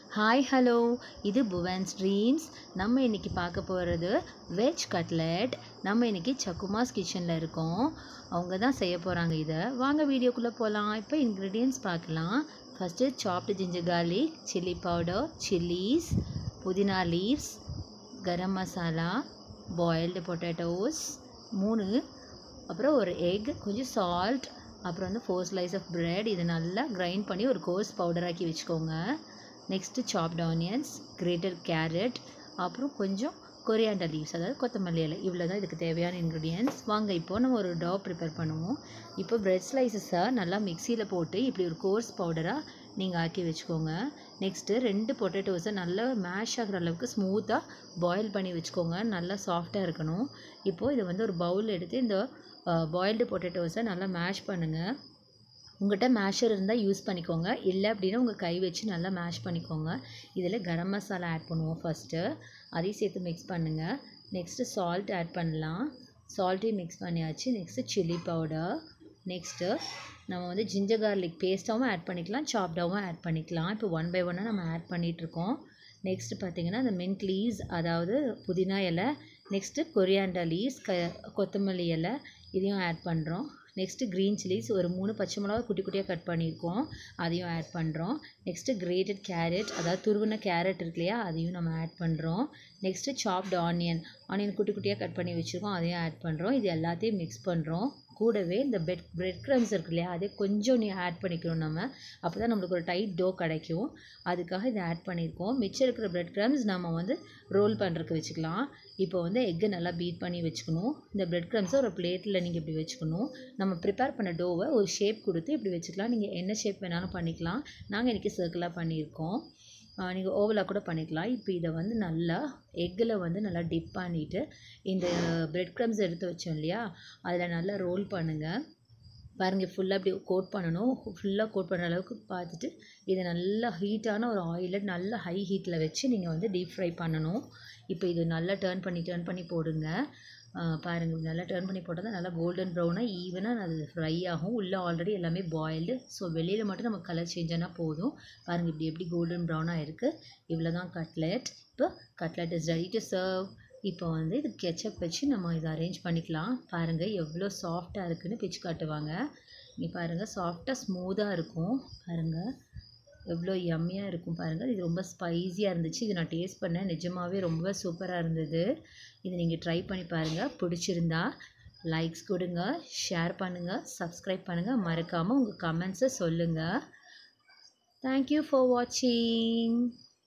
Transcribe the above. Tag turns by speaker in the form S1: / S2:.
S1: hi hello இது புவன்ஸ் dreams நம்ம இன்றைக்கி பார்க்க போகிறது வெஜ் கட்லெட் நம்ம இன்றைக்கி சக்குமாஸ் கிச்சனில் இருக்கோம் அவங்க தான் செய்ய போகிறாங்க இதை வாங்க வீடியோக்குள்ளே போகலாம் இப்போ இன்க்ரீடியன்ஸ் பார்க்கலாம் first chopped ginger garlic chilli powder chillies புதினா leaves garam masala boiled potatoes மூணு அப்புறம் ஒரு எக் கொஞ்சம் சால்ட் அப்புறம் வந்து ஃபோர் ஸ்லைஸ் ஆஃப் பிரெட் இதை நல்லா கிரைண்ட் பண்ணி ஒரு கோர்ஸ் பவுடராக்கி வச்சுக்கோங்க next chopped onions grated carrot அப்புறம் கொஞ்சம் கொரியாண்டர் லீவ்ஸ் அதாவது கொத்தமல்லி இலை இவ்வளோ தான் இதுக்கு தேவையான இன்க்ரீடியன்ஸ் வாங்க இப்போது நம்ம ஒரு டோ ப்ரிப்பேர் பண்ணுவோம் இப்போ பிரெட் ஸ்லைசஸை நல்லா மிக்சியில் போட்டு இப்படி ஒரு கோர்ஸ் பவுடராக நீங்கள் ஆக்கி வச்சுக்கோங்க நெக்ஸ்ட்டு ரெண்டு பொட்டேட்டோஸை நல்லா மேஷ் ஆகிற அளவுக்கு ஸ்மூத்தாக பாயில் பண்ணி வச்சுக்கோங்க நல்லா சாஃப்டாக இருக்கணும் இப்போது இதை வந்து ஒரு பவுல் எடுத்து இந்த பாயில்டு பொட்டேட்டோஸை நல்லா மேஷ் பண்ணுங்கள் உங்கள்கிட்ட மேஷர் இருந்தால் யூஸ் பண்ணிக்கோங்க இல்லை அப்படின்னா உங்கள் கை வச்சு நல்லா மேஷ் பண்ணிக்கோங்க இதில் கரம் மசாலா ஆட் பண்ணுவோம் ஃபஸ்ட்டு அதையும் சேர்த்து மிக்ஸ் பண்ணுங்கள் நெக்ஸ்ட்டு சால்ட் ஆட் பண்ணலாம் சால்ட்டையும் மிக்ஸ் பண்ணியாச்சு நெக்ஸ்ட்டு சில்லி பவுடர் நெக்ஸ்ட்டு நம்ம வந்து ஜிஞ்சர் கார்லிக் பேஸ்ட்டாகவும் ஆட் பண்ணிக்கலாம் சாப்டாகவும் ஆட் பண்ணிக்கலாம் இப்போ ஒன் பை ஒன்னாக நம்ம ஆட் பண்ணிகிட்ருக்கோம் நெக்ஸ்ட்டு பார்த்திங்கன்னா இந்த மின்ட் லீவ்ஸ் அதாவது புதினா இலை நெக்ஸ்ட்டு கொரியாண்டர் லீவ்ஸ் க கொத்தமல்லி இலை இதையும் ஆட் பண்ணுறோம் நெக்ஸ்ட்டு க்ரீன் சில்லிஸ் ஒரு மூணு பச்சை மிளகா குட்டி குட்டியாக கட் பண்ணியிருக்கோம் அதையும் ஆட் பண்ணுறோம் நெக்ஸ்ட்டு கிரேட்டட் கேரட் அதாவது துருவின கேரட் இருக்கு இல்லையா அதையும் நம்ம ஆட் பண்ணுறோம் நெக்ஸ்ட்டு சாப்டு ஆனியன் ஆனியன் குட்டி குட்டியாக கட் பண்ணி வச்சுருக்கோம் அதையும் ஆட் பண்ணுறோம் இது எல்லாத்தையும் மிக்ஸ் பண்ணுறோம் கூடவே இந்த பெட் பிரெட் க்ரம்ஸ் இருக்கு இல்லையா அதை கொஞ்சம் நீ ஆட் பண்ணிக்கணும் நம்ம அப்போ தான் நம்மளுக்கு ஒரு டைட் டோ கிடைக்கும் அதுக்காக இதை ஆட் பண்ணியிருக்கோம் மிச்சம் இருக்கிற பிரெட் க்ரம்ஸ் நம்ம வந்து ரோல் பண்ணுறதுக்கு வச்சுக்கலாம் இப்போ வந்து எக்கை நல்லா பீட் பண்ணி வச்சுக்கணும் இந்த பிரெட் க்ரம்ஸை ஒரு பிளேட்டில் நீங்கள் இப்படி வச்சுக்கணும் நம்ம ப்ரிப்பேர் பண்ண டோவை ஒரு ஷேப் கொடுத்து இப்படி வச்சுக்கலாம் நீங்கள் என்ன ஷேப் வேணாலும் பண்ணிக்கலாம் நாங்கள் இன்றைக்கி சர்க்கிளாக பண்ணியிருக்கோம் நீங்கள் ஓவலாக கூட பண்ணிக்கலாம் இப்போ இதை வந்து நல்லா எக்கில் வந்து நல்லா டிப் பண்ணிவிட்டு இந்த பிரெட் க்ரம்ஸ் எடுத்து வச்சோம் இல்லையா அதில் நல்லா ரோல் பண்ணுங்கள் பாருங்கள் ஃபுல்லாக இப்படி கோட் பண்ணணும் ஃபுல்லாக கோட் பண்ணுற அளவுக்கு பார்த்துட்டு இதை நல்லா ஹீட்டான ஒரு ஆயிலில் நல்லா ஹை ஹீட்டில் வச்சு நீங்கள் வந்து டீப் ஃப்ரை பண்ணணும் இப்போ இது நல்லா டேர்ன் பண்ணி டேர்ன் பண்ணி போடுங்க பாருங்கள் நல்லா டேர்ன் பண்ணி போட்டால் தான் நல்லா கோல்டன் ப்ரௌனாக ஈவனாக அது ஃப்ரை ஆகும் உள்ளே ஆல்ரெடி எல்லாமே பாயில்டு ஸோ வெளியில் மட்டும் நம்ம கலர் சேஞ்ச் ஆனால் போதும் பாருங்கள் இப்படி எப்படி கோல்டன் ப்ரௌனாக இருக்குது இவ்வளோ தான் கட்லெட் இப்போ cutlet is ready to serve இப்போ வந்து இது கெச்சப் வச்சு நம்ம இதை அரேஞ்ச் பண்ணிக்கலாம் பாருங்கள் எவ்வளோ சாஃப்டாக இருக்குதுன்னு பிச்சு காட்டுவாங்க இங்கே பாருங்கள் சாஃப்டாக ஸ்மூத்தாக இருக்கும் பாருங்கள் எவ்வளோ யம்மியாக இருக்கும் பாருங்கள் இது ரொம்ப ஸ்பைஸியாக இருந்துச்சு இது நான் டேஸ்ட் பண்ணேன் நிஜமாகவே ரொம்ப சூப்பராக இருந்தது இது நீங்கள் ட்ரை பண்ணி பாருங்கள் பிடிச்சிருந்தா லைக்ஸ் கொடுங்க ஷேர் பண்ணுங்கள் சப்ஸ்கிரைப் பண்ணுங்கள் மறக்காமல் உங்கள் கமெண்ட்ஸை சொல்லுங்கள் தேங்க்யூ ஃபார் வாட்சிங்